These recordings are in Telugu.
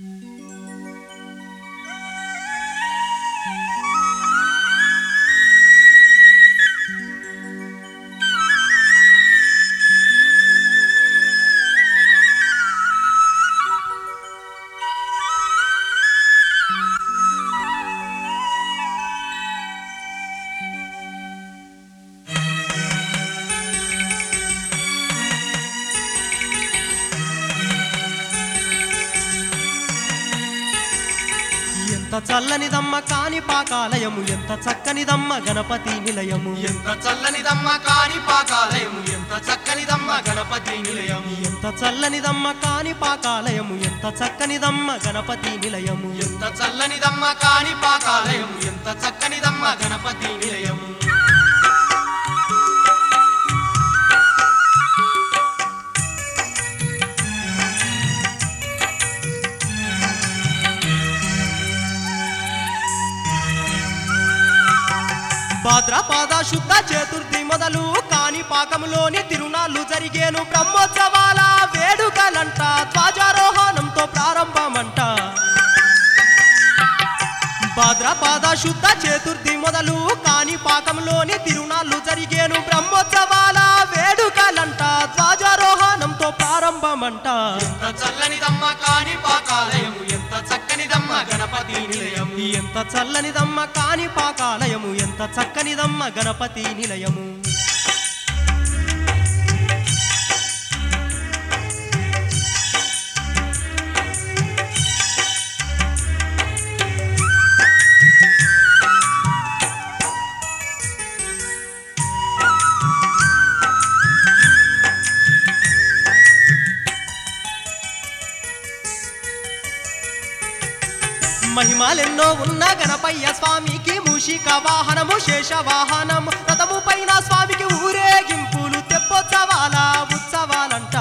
ఎంత చల్లనిదమ్మ కాని పాకాలయము ఎంత చక్కనిదమ్మ గణపతి నిలయము ఎంత చల్లనిదమ్మ కాని పాకాలయము ఎంత చక్కనిదమ్మ గణపతి నిలయము ఎంత చల్లనిదమ్మ కాని పాకాలయము ఎంత చక్కనిదమ్మ గణపతి నిలయము ఎంత చల్లనిదమ్మ కాని పాకాలయము ఎంత చక్కనిదమ్మ గణపతి నిలయము భాద్రపాద శుద్ధ చతుర్థి మొదలు కాని పాకములోని తిరునాళ్ళు జరిగేను బ్రహ్మోత్సవాల వేడుకలంట ధ్వజారోహణంతో ప్రారంభమంట భాద్రపాద శుద్ధ చతుర్థి మొదలు కాని పాకంలోని తిరునాళ్ళు జరిగేను బ్రహ్మోత్సవాల వేడుకలంట ధ్వజారోహణంతో ప్రారంభమంట ఎంత చల్లనిదమ్మ కాని పాకాలయము ఎంత చక్కనిదమ్మ గణపతి నిలయము ఎంత చల్లనిదమ్మ కాని పాకాలయము ఎంత చక్కనిదమ్మ గణపతి నిలయము మహిమలెన్నో ఉన్న గణపయ్య స్వామికి మూషిక వాహనము శేష వాహనము రథము పైన స్వామికి ఊరేగింపులు తెప్పోత్సవాల ఉత్సవాలంట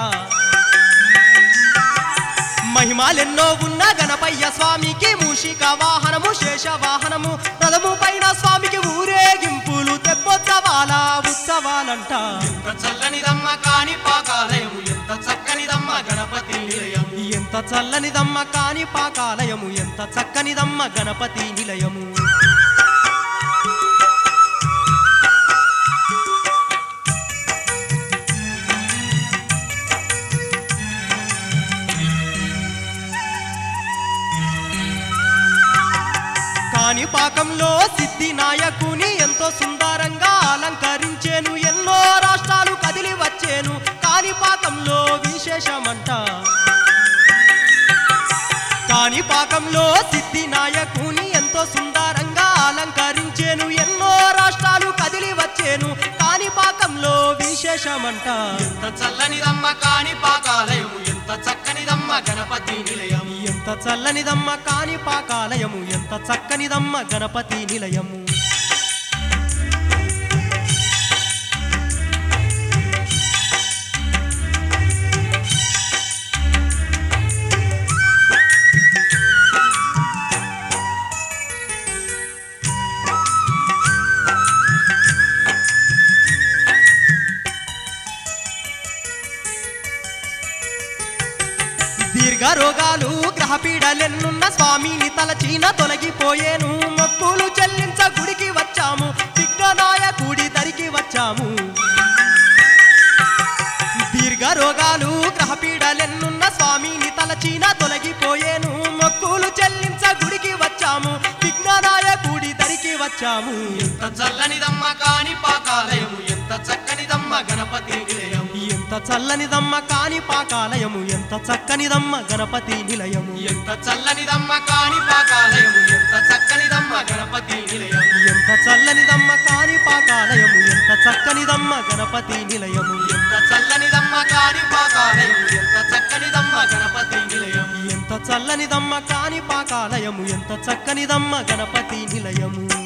మహిమలెన్నో ఉన్న గణపయ్య స్వామికి మూషిక వాహనము శేష వాహనము రథము పైన స్వామికి ఊరేగింపులు తెప్పోత్సవాల ఉత్సవాలంట ఎంత చల్లనిదమ్మ కాని పాకాలయము ఎంత చక్కనిదమ్మ గణపతి నిలయము ఎంత చల్లనిదమ్మ కాని పాకాలయము ఎంత చక్కనిదమ్మ గణపతి నిలయము కాని పాకంలో సిద్ధి నాయకుని ఎంతో సుందరంగా అలంకరించేను ఎన్నో రాష్ట్రాలు కదిలి వచ్చేను కాని పాకంలో విశేషమంట కాని పాకంలో సిద్ధి నాయకుని ఎంతో సుందరంగా అలంకరించేను ఎన్నో రాష్ట్రాలు కదిలి వచ్చేను కాని పాకంలో విశేషమంట ఎంత చల్లనిదమ్మ కాని పాకాలయము ఎంత చక్కనిదమ్మ గణపతి నిలయము ఎంత చల్లనిదమ్మ కాని పాకాలయము ఎంత చక్కనిదమ్మ గణపతి నిలయము దీర్ఘ రోగాలు గ్రహపీడలెన్నున్న స్వామిని తలచీన తొలగిపోయేను మొక్కులు చెల్లించ గుడికి వచ్చాము విఘ్ననాయకుడి దరికి వచ్చాము దీర్ఘ రోగాలు గ్రహపీడలెన్నున్న స్వామిని తలచీన తొలగిపోయేను మొక్కులు చెల్లించ గుడికి వచ్చాము విఘ్ననాయకుడి దరికి వచ్చాము ఎంత చల్లనిదమ్మ కాని పాకాలయము ఎంత చక్కనిదమ్మ గణపతి నిలయము ఎంత చల్లనిదమ్మ కాని పాకాలయము ఎంత చక్కనిదమ్మ గణపతి నిలయము ఎంత చల్లనిదమ్మ కాని పాకాలయము ఎంత చక్కనిదమ్మ గణపతి నిలయము ఎంత చల్లనిదమ్మ కాని పాకాలయము ఎంత చక్కనిదమ్మ గణపతి నిలయము ఎంత చల్లనిదమ్మ కాని పాకాలయము ఎంత చక్కనిదమ్మ గణపతి నిలయము ఎంత చల్లనిదమ్మ కాని పాకాలయము ఎంత చక్కనిదమ్మ గణపతి నిలయము